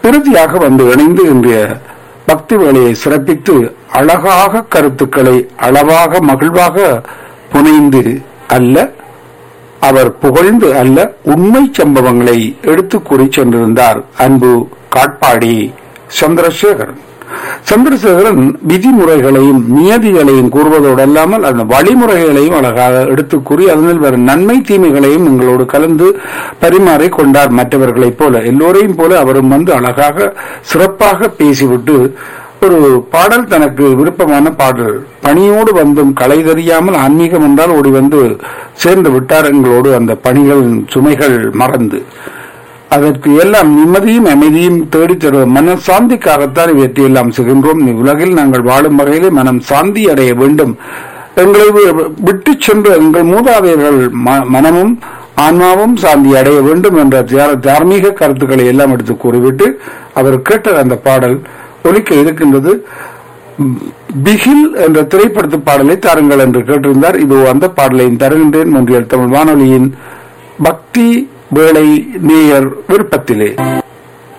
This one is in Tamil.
இறுதியாக வந்து இணைந்து இன்றைய பக்தி வேலையை சிறப்பித்து அழகாக கருத்துக்களை அளவாக மகிழ்வாக புனைந்து அல்ல அவர் புகழ்ந்து அல்ல உண்மை சம்பவங்களை எடுத்து கூறி சென்றிருந்தார் அன்பு காட்பாடி சந்திரசேகரன் சந்திரசேகரன் விதிமுறைகளையும் நியதிகளையும் கூறுவதோடு அல்லாமல் அந்த வழிமுறைகளையும் அழகாக எடுத்து கூறி அதனில் வரும் நன்மை தீமைகளையும் எங்களோடு கலந்து பரிமாறி கொண்டார் மற்றவர்களைப் போல எல்லோரையும் போல அவரும் வந்து அழகாக சிறப்பாக பேசிவிட்டு ஒரு பாடல் தனக்கு விருப்பமான பாடல் பணியோடு வந்தும் கலை தெரியாமல் ஆன்மீகம் என்றால் ஓடி வந்து சேர்ந்து விட்டார் எங்களோடு அந்த பணிகள் சுமைகள் மறந்து அதற்கு எல்லாம் நிம்மதியும் அமைதியும் தேடித் தருவ மன சாந்திக்காகத்தான் இவற்றையெல்லாம் செய்கின்றோம் உலகில் நாங்கள் வாழும் வகையிலே மனம் சாந்தி அடைய வேண்டும் எங்களை வி- விட்டுச் சென்று எங்கள் மூதாதையர்கள் ம- மனமும் ஆன்மாவும் சாந்தி அடைய வேண்டும் என்ற தியா- தார்மீக கருத்துக்களை எல்லாம் எடுத்து கூறிவிட்டு அவர் கேட்ட அந்த பாடல் ஒலிக்க இருக்கின்றது பிகில் என்ற திரைப்படத்து பாடலை தாருங்கள் என்று கேட்டிருந்தார் இதோ அந்த பாடலையும் தருகின்றேன் மொன்றியல் தமிழ் வானொலியின் பக்தி வேளை நேயர் விருப்பத்திலே